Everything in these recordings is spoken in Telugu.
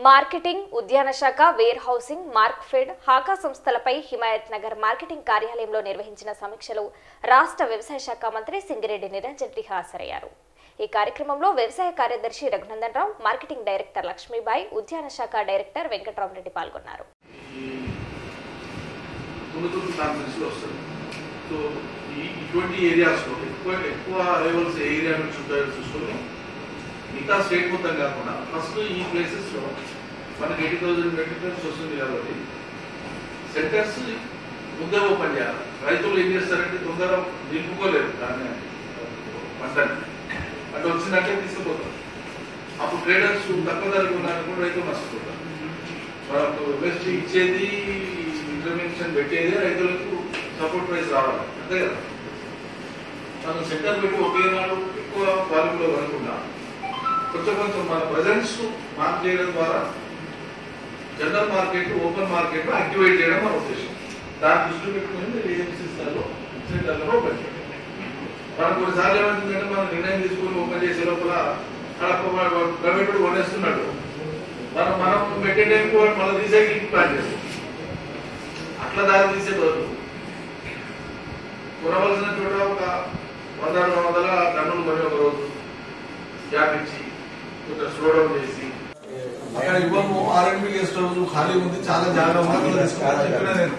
మార్కెటింగ్ ఉద్యాన శాఖ వేర్ హౌసింగ్ మార్క్ఫెడ్ హాకా సంస్థలపై హిమాయత్ నగర్ మార్కెటింగ్ కార్యాలయంలో నిర్వహించిన సమీక్షలో రాష్ట్ర వ్యవసాయ శాఖ మంత్రి సింగిరెడ్డి నిరంజన్ రెడ్డి హాజరయ్యారు ఈ కార్యక్రమంలో వ్యవసాయ కార్యదర్శి రఘునందన్ రావు మార్కెటింగ్ డైరెక్టర్ లక్ష్మీబాయి ఉద్యాన శాఖ డైరెక్టర్ వెంకట్రామరెడ్డి పాల్గొన్నారు తుంగతుర్తి కాన్ఫరెన్స్లో వస్తుంది సో ఈ ఇటువంటి ఏరియాస్లో ఎక్కువ ఎక్కువ అరైవల్స్ ఏ ఏరియా నుంచి ఉంటాయో చూసుకొని మిగతా స్టేట్ మొత్తం కాకుండా ఫస్ట్ ఈ ప్లేసెస్లో మనకి ఎయిటీ థౌసండ్ మెట్రిక్ వస్తుంది కాబట్టి సెంటర్స్ ముందే ఓపెన్ చేయాలి రైతులు ఏం చేస్తారంటే తొందర నిలుపుకోలేరు దాన్ని పంటని అటు వచ్చిందంటే తీసుకుపోతారు అప్పుడు ట్రేడర్స్ తక్కువ ధరకు ఉన్నప్పుడు రైతులు నష్టపోతారు మనకు వెస్ట్ ఇచ్చేది ఇంటర్వెన్షన్ పెట్టేది రైతులకు సపోర్ట్ ప్రైస్ రావాలి అంతే కదా మనం సెంటర్ పెట్టి ఒకే నాడు ఎక్కువ వాల్యూమ్లో కనుకుండా కొంచెం కొంచెం మన ప్రజెన్స్ మార్క్ చేయడం ద్వారా general market open market activate చేయడం మన ఉద్దేశం దాని దృష్టి పెట్టుకుని మీరు ఏజెన్సీస్ సెంటర్లో ఓపెన్ చేయండి మనం కొన్నిసార్లు ఏమవుతుందంటే మనం నిర్ణయం తీసుకుని ఓపెన్ చేసే లోపల అక్కడ ప్రైవేట్ కొనేస్తున్నాడు మనం మనం పెట్టే టైంకి వాడు మళ్ళీ రీసైక్లింగ్ ప్లాన్ చేస్తాం అట్లా దారి తీసే బదులు కొనవలసిన చోట ఒక వంద రెండు వందల టన్నులు కొని ఒక రోజు గ్యాప్ ఇచ్చి కొంచెం స్లో డౌన్ చేసి అక్కడ ఇవ్వము ఆర్ఎంపీ గెస్ట్ హౌస్ ఖాళీ ఉంది చాలా జాగ్రత్తగా అక్కడ తీసుకోవాలని చెప్పిన నేను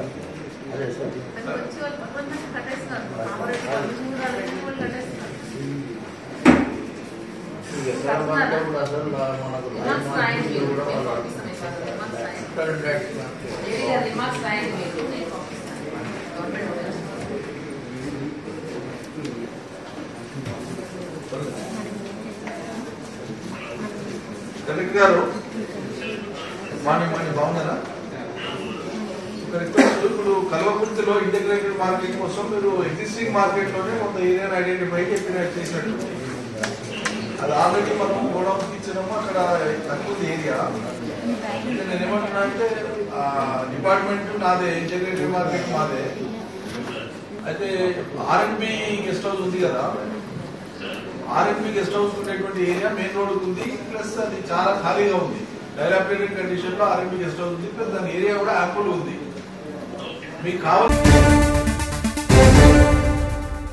కలెక్టర్ గారు మార్నింగ్ మార్నింగ్ బాగున్నారా ఒక రిక్వెస్ట్ ఇప్పుడు కల్వకుర్తిలో ఇంటిగ్రేటెడ్ మార్కెట్ కోసం మీరు ఎగ్జిస్టింగ్ మార్కెట్ లోనే కొంత ఏరియాని ఐడెంటిఫై చెప్పిన చేసినట్టు అది ఆల్రెడీ మనం గోడౌన్ ఇచ్చినాము అక్కడ తక్కువ ఏరియా అయితే నేను ఏమంటున్నా అంటే డిపార్ట్మెంట్ నాదే ఇంటిగ్రేటెడ్ మార్కెట్ మాదే అయితే ఆర్ఎంపీ గెస్ట్ హౌస్ ఉంది కదా ఆర్ఎంపీ గెస్ట్ హౌస్ ఉండేటువంటి ఏరియా మెయిన్ రోడ్ ఉంది ప్లస్ అది చాలా ఖాళీగా ఉంది డైలాపిటెడ్ కండిషన్ లో ఆర్ఎంపీ గెస్ట్ హౌస్ ఉంది ప్లస్ దాని ఏరియా కూడా యాంపుల్ ఉంది మీకు కావాలి